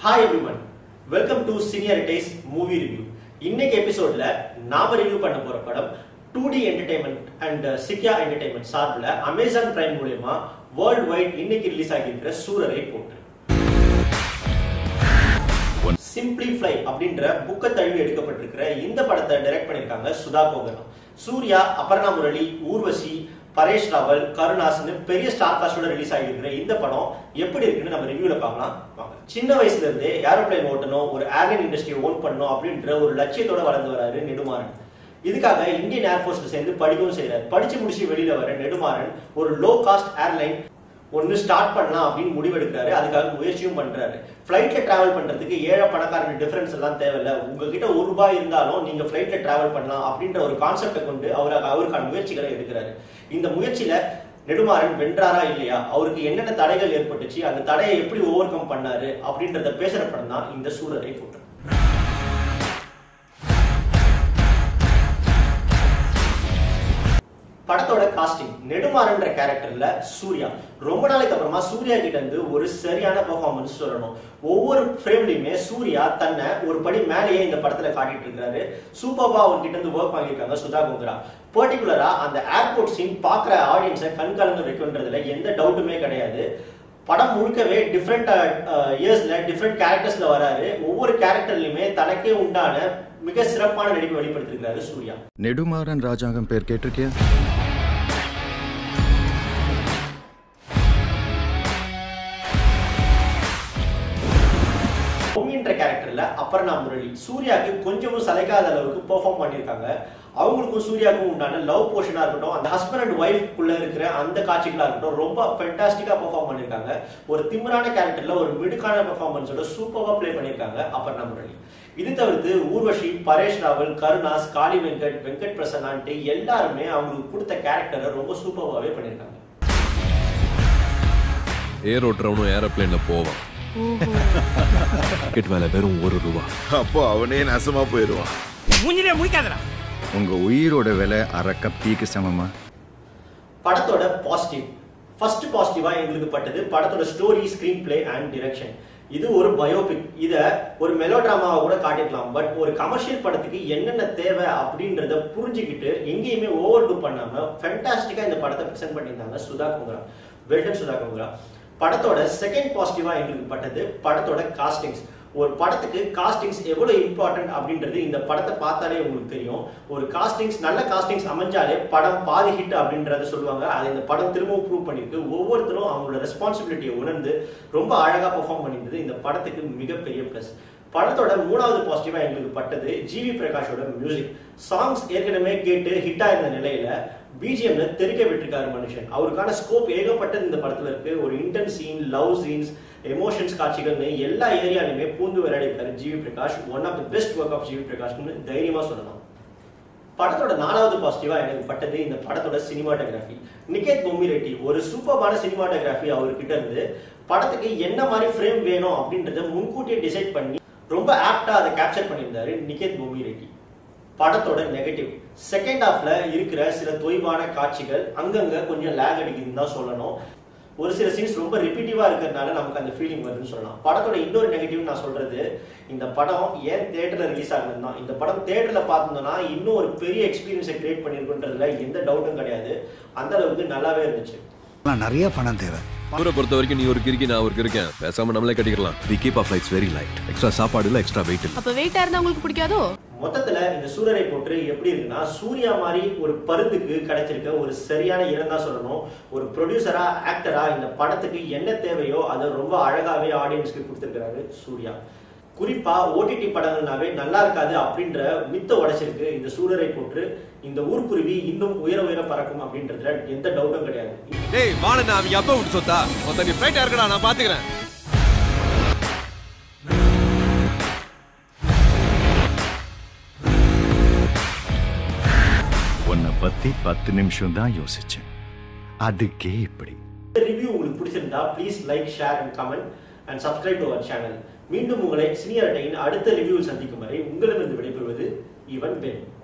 hi everyone welcome to senior days movie review இன்னைக்கு எபிசோட்ல நாம ரிவ்யூ பண்ண போற படம் two D entertainment and Sikhya entertainment சார்பில் அமேசான் பிரைம் மூலியமா வேர்ல்டு வைட் இன்னைக்கு ரிலீஸ் ஆகியிருக்கிற சூரரை போட்டு சிம்பிளி ஃப்ளை அப்படின்ற புக்கை தழுவி எடுக்கப்பட்டிருக்கிற இந்த படத்தை டைரக்ட் பண்ணியிருக்காங்க சுதா கோகரம் சூர்யா அபர்ணா முரளி ஊர்வசி பரேஷ் ராவல் கருணாஸ்னு பெரிய ஸ்டார் காஸ்டோட ரிலீஸ் ஆகியிருக்கிற இந்த படம் எப்படி இருக்குன்னு நம்ம ரிவ்யூல பார்க்கலாம் வாங்க சின்ன வயசுல இருந்தே ஏரோப்ளேன் ஓட்டணும் ஒரு ஏர்லைன் இண்டஸ்ட்ரியை ஓன் பண்ணணும் அப்படின்ற ஒரு லட்சியத்தோட வளர்ந்து வராரு நெடுமாறன் இதுக்காக இந்தியன் ஏர்ஃபோர்ஸ்ல சேர்ந்து படிக்கவும் செய்யறாரு படிச்சு முடிச்சு வெளியில வர நெடுமாறன் ஒரு லோ காஸ்ட் ஏர்லைன் ஒன்னு ஸ்டார்ட் பண்ணலாம் அப்படின்னு முடிவெடுக்கிறாரு அதுக்காக முயற்சியும் பண்றாரு ஃபிளைட்ல டிராவல் பண்றதுக்கு ஏழை பணக்காரங்க டிஃபரன்ஸ் எல்லாம் தேவையில்ல உங்ககிட்ட ஒரு ரூபாய் இருந்தாலும் நீங்க ஃபிளைட்ல டிராவல் பண்ணலாம் அப்படின்ற ஒரு கான்செப்டை கொண்டு அவருக்கு அவருக்கான முயற்சிகளை எடுக்கிறாரு இந்த முயற்சியில நெடுமாறன் வென்றாரா இல்லையா அவருக்கு என்னென்ன தடைகள் ஏற்பட்டுச்சு அந்த தடையை எப்படி ஓவர் கம் பண்ணாரு அப்படின்றத பேசுற படம் தான் இந்த சூரரை போட்டு படத்தோட காஸ்டிங் நெடுமாறன்ற கேரக்டர்ல சூர்யா ரொம்ப நாளைக்கு அப்புறமா சூர்யா கிட்ட இருந்து ஒரு சரியான பெர்ஃபார்மன்ஸ் சொல்லணும் ஒவ்வொரு ஃப்ரேம்லயுமே சூர்யா தன்னை ஒரு படி மேலேயே இந்த படத்துல காட்டிட்டு இருக்காரு சூப்பர்பா அவங்க கிட்ட இருந்து ஒர்க் வாங்கியிருக்காங்க சுதா குங்கரா பர்டிகுலரா அந்த ஏர்போர்ட் சீன் பாக்குற ஆடியன்ஸை கண் கலந்து வைக்கின்றதுல எந்த டவுட்டுமே கிடையாது படம் முழுக்கவே டிஃப்ரெண்ட் இயர்ஸ்ல டிஃப்ரெண்ட் கேரக்டர்ஸ்ல வராரு ஒவ்வொரு கேரக்டர்லயுமே தனக்கே உண்டான மிக சிறப்பான நடிப்பை வெளிப்படுத்திருக்காரு சூர்யா நெடுமாறன் ராஜாங்கம் பேர் கேட்டிருக்கியா பொம்மின்ற கேரக்டர்ல அபர்ணா முரளி சூர்யாக்கு கொஞ்சமும் சளைக்காத அளவுக்கு பெர்ஃபார்ம் பண்ணியிருக்காங்க அவங்களுக்கும் சூர்யாவுக்கும் உண்டான லவ் போர்ஷனா இருக்கட்டும் அந்த ஹஸ்பண்ட் அண்ட் ஒய்ஃப்குள்ள இருக்கிற அந்த காட்சிகளா இருக்கட்டும் ரொம்ப ஃபென்டாஸ்டிக்கா பெர்ஃபார்ம் பண்ணியிருக்காங்க ஒரு திமிரான கேரக்டர்ல ஒரு மிடுக்கான பெர்ஃபார்மன்ஸோட சூப்பரா ப்ளே பண்ணியிருக்காங்க அபர்ணா முரளி இது தவிர்த்து ஊர்வஷி பரேஷ் ராவல் கருணாஸ் காளி வெங்கட் வெங்கட் பிரசன்னான்ட்டு எல்லாருமே அவங்களுக்கு கொடுத்த கேரக்டரை ரொம்ப சூப்பராகவே பண்ணியிருக்காங்க ஏர் ஓட்டுறவனும் ஏரோப்ளேன்ல போவான் டிக்கெட் மேல வெறும் ஒரு ரூபா அப்போ அவனே நாசமா போயிடுவான் மூஞ்சிலே முடிக்காதடா உங்க உயிரோட விலை அரை கப் டீக்கு சமமா படத்தோட பாசிட்டிவ் ஃபர்ஸ்ட் பாசிட்டிவா எங்களுக்கு பட்டது படத்தோட story screen play and direction இது ஒரு பயோபிக் இத ஒரு மெலோ டிராமாவை கூட காட்டிருக்கலாம் பட் ஒரு கமர்ஷியல் படத்துக்கு என்னென்ன தேவை அப்படின்றத புரிஞ்சுக்கிட்டு எங்கேயுமே ஓவர் டூ பண்ணாம ஃபென்டாஸ்டிக்கா இந்த படத்தை பிரசென்ட் பண்ணியிருந்தாங்க சுதா குங்கரா வெல்டன் சுதா குங்கரா படத்தோட செகண்ட் பாசிட்டிவா எங்களுக்கு பட்டது படத்தோட காஸ்டிங்ஸ் ஒரு படத்துக்கு காஸ்டிங்ஸ் எவ்வளவு இம்பார்ட்டன்ட் அப்படின்றது இந்த படத்தை பார்த்தாலே உங்களுக்கு தெரியும் ஒரு காஸ்டிங்ஸ் நல்ல காஸ்டிங்ஸ் அமைஞ்சாலே படம் பாதி ஹிட் அப்படின்றத சொல்லுவாங்க அதை இந்த படம் திரும்பவும் ப்ரூவ் பண்ணிருக்கு ஒவ்வொருத்தரும் அவங்களோட ரெஸ்பான்சிபிலிட்டியை உணர்ந்து ரொம்ப அழகா பெர்ஃபார்ம் பண்ணியிருந்தது இந்த படத்துக்கு மிகப்பெரிய பிளஸ் படத்தோட மூணாவது பாசிட்டிவா எங்களுக்கு பட்டது ஜிவி பிரகாஷோட மியூசிக் சாங்ஸ் ஏற்கனவே கேட்டு ஹிட் ஆயிருந்த நிலையில பிஜிஎம்ல தெரிக்க விட்டுருக்காரு மனுஷன் அவருக்கான ஸ்கோப் ஏகப்பட்டது இந்த படத்துல இருக்கு ஒரு intense scene love scenes emotions காட்சிகள்னு எல்லா ஏரியாலையுமே பூந்து விளையாடிருக்காரு G V Prakash one of the best work of G V பிரகாஷ்னு தைரியமா சொல்லலாம் படத்தோட நாலாவது பாசிட்டிவா எனக்கு பட்டது இந்த படத்தோட சினிமாட்டோகிராஃபி நிகேத் பொம்மி ரெட்டி ஒரு சூப்பர்பான சினிமாட்டோகிராஃபி அவர்கிட்ட இருந்து படத்துக்கு என்ன மாதிரி ஃப்ரேம் வேணும் அப்படின்றத முன்கூட்டியே டிசைட் பண்ணி ரொம்ப ஆப்டா அதை கேப்சர் பண்ணியிருந்தாரு நிகேத் பொம்மி ரெட்டி படத்தோட நெகட்டிவ் செகண்ட் ஹாஃப்ல இருக்கிற சில தொய்வான காட்சிகள் அங்கங்க கொஞ்சம் லேக் அடிக்குதுன்னு தான் சொல்லணும் ஒரு சில சீன்ஸ் ரொம்ப ரிப்பீட்டிவா இருக்கிறதுனால நமக்கு அந்த ஃபீலிங் வருதுன்னு சொல்லலாம் படத்தோட இன்னொரு நெகட்டிவ் நான் சொல்றது இந்த படம் ஏன் தேட்டர்ல ரிலீஸ் ஆகுதுன்னு தான் இந்த படம் தேட்டர்ல பார்த்திருந்தோம்னா இன்னும் ஒரு பெரிய எக்ஸ்பீரியன்ஸை கிரியேட் பண்ணிருக்குன்றதுல எந்த டவுட்டும் கிடையாது அந்த அளவுக்கு நல்லாவே இருந்துச்சு நிறைய பணம் தேவை ஊரை பொறுத்த வரைக்கும் நீ ஒரு கிறுக்கி நான் ஒரு கிறுக்கேன் பேசாம நம்மளே கட்டிக்கலாம் we keep off flights very light extra சாப்பாடு இல்ல எக்ஸ்ட்ரா வெயிட் இல்ல அப்ப வெயிட்டா இருந்தா உங்களுக்கு பிடிக்காதோ மொத்தத்துல இந்த சூரரை போட்டு எப்படி இருக்குன்னா சூர்யா மாதிரி ஒரு பருந்துக்கு கிடைச்சிருக்க ஒரு சரியான இடம் தான் சொல்லணும் ஒரு ப்ரொடியூசரா ஆக்டரா இந்த படத்துக்கு என்ன தேவையோ அதை ரொம்ப அழகாவே ஆடியன்ஸ்க்கு கொடுத்துருக்காரு சூர்யா குறிப்பா ஓடிடி படங்கள்னாவே நல்லா இருக்காது அப்படின்ற மித்த உடைச்சிருக்கு இந்த சூரரை போட்டு இந்த ஊர்க்குருவி இன்னும் உயர உயர பறக்கும் அப்படின்றதுல எந்த டவுட்டும் கிடையாது டேய் வாண நான் அவங்க அப்பா விட்டு சொத்தா மொத்த நீ ஃபிளைட் இருக்கடா நான் பாத்துக்கிறேன் உன்னை பத்தி பத்து நிமிஷம் தான் யோசிச்சேன் அதுக்கே இப்படி இந்த ரிவ்யூ உங்களுக்கு பிடிச்சிருந்தா please like share and comment and subscribe to our channel மீண்டும் உங்களை சீனியர் அட்டையின் அடுத்த ரிவ்யூவில் சந்திக்கும் வரை உங்களிடமிருந்து விடைபெறுவது ஈவன் பென்